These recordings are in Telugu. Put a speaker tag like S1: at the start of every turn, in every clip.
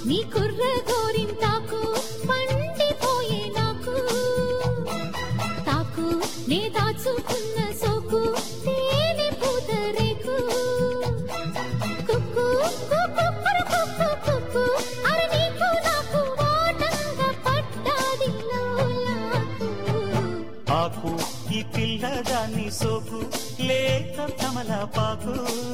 S1: నీ కుర్ర గోరింటాకు పండిపోయే నాకు తాకు నే దాచుకున్న సోకు తేనె పూతరేకు కుక్కు కుక్కురు కుక్కు కుక్కు అర నీకు నాకు వాటంగా పట్టాది లోలాకు
S2: ఆకు ఈ పిల్లదాన్ని సోకు లేక కమలపాకు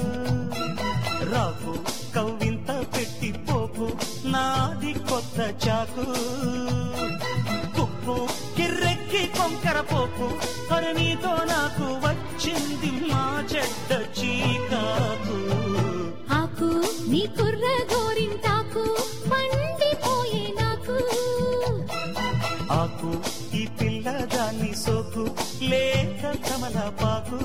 S2: రాకు కవ్వింత పెట్టి పోకు నాది కొత్త చాకు కుప్పు కిర్రెక్కి కొంకర పోకు మరి నీతో నాకు వచ్చింది మా చెడ్డ చీకాకు
S1: ఆకు నీ కుర్ర గోరింటాకు పండిపోయే నాకు
S2: ఆకు ఈ పిల్లదాన్ని సోకు లేక కమలపాకు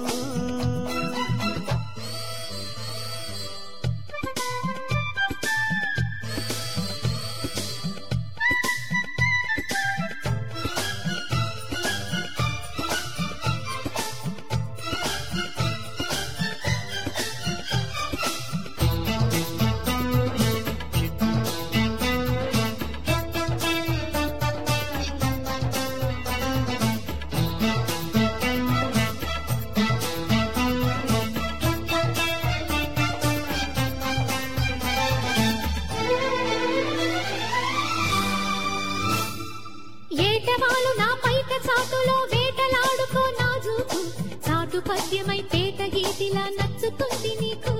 S1: ఏటవాలు నా పైట చాటులో వేటలాడుకో నాజుకు చాటు పద్యమై పేట గీతిలా నచ్చుతుంది నీకు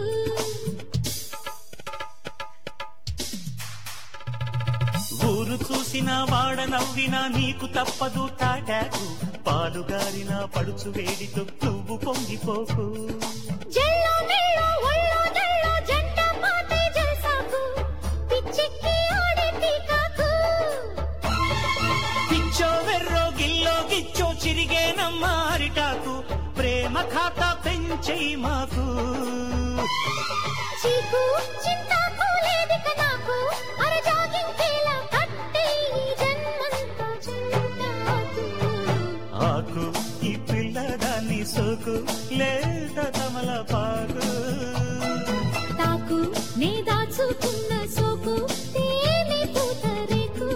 S2: ఊరు చూసిన వాడ నవ్వినా నీకు తప్పదు తాటాకు పాలుగారిన పడుచు వేడితో నువ్వు పొంగిపోకు
S1: జల్లో మెల్లో ఒళ్ళో జల్లో జంట పాటే జల్సాకు పిచ్చెక్కి ఆడే పీకాకు
S2: పిచ్చో వెర్రో గిల్లో గిచ్చో చిరిగేనమ్మ అరిటాకు ప్రేమ ఖాతా పెంచేయి మాకు
S1: చీకు చింతాకు లేదిక నాకు అర జాగించేలా కట్టే ఈ జన్మంతా చింతాకు
S2: ఆకు ఈ పిల్లదాన్ని సోకు లేదా తమలపాకు
S1: తాకు నే దాచుకున్న సోకు తేనె పూతరేకు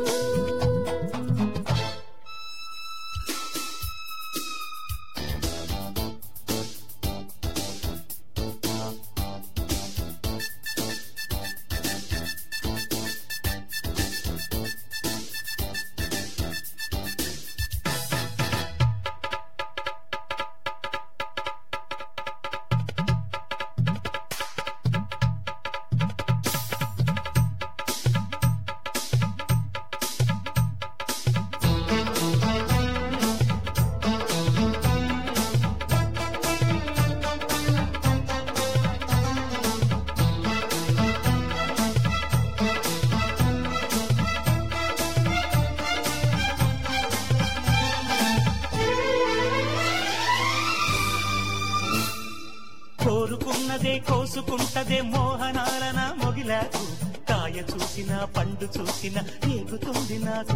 S2: కోరుకున్నదే కోసుకుంటదే మోహనాలన మొగిలాకు కాయ చూసిన పండు చూసిన ఏగుతుంది నాకు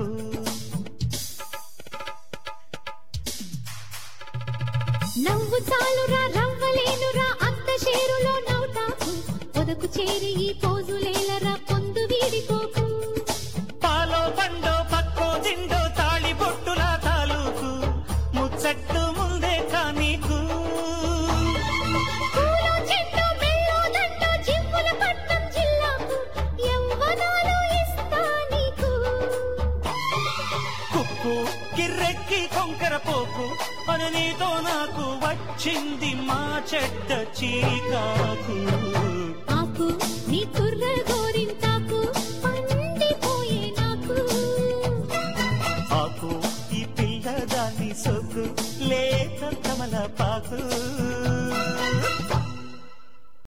S1: నవ్వు చాలురా రవ్వలేనురా అంత షేరులో నవ్వుతాకు పొదకు చేరి ఈ పోజులేలరా పొందు వీడిపోకు
S2: పాలో పండో పక్కో దిండో తాళి బొట్టులా తాలూకు ముచ్చట్టు ముందే కానీకు
S1: పూలో చెట్టు మెల్లో దండో జివ్వుల పట్టం జిల్లాకు యవ్వనాలు ఇస్తా నీకు
S2: కుప్పు కిర్రెక్కి కొంకర పోకు అని నీతో నాకు వచ్చింది మా చెడ్డ చీకాకు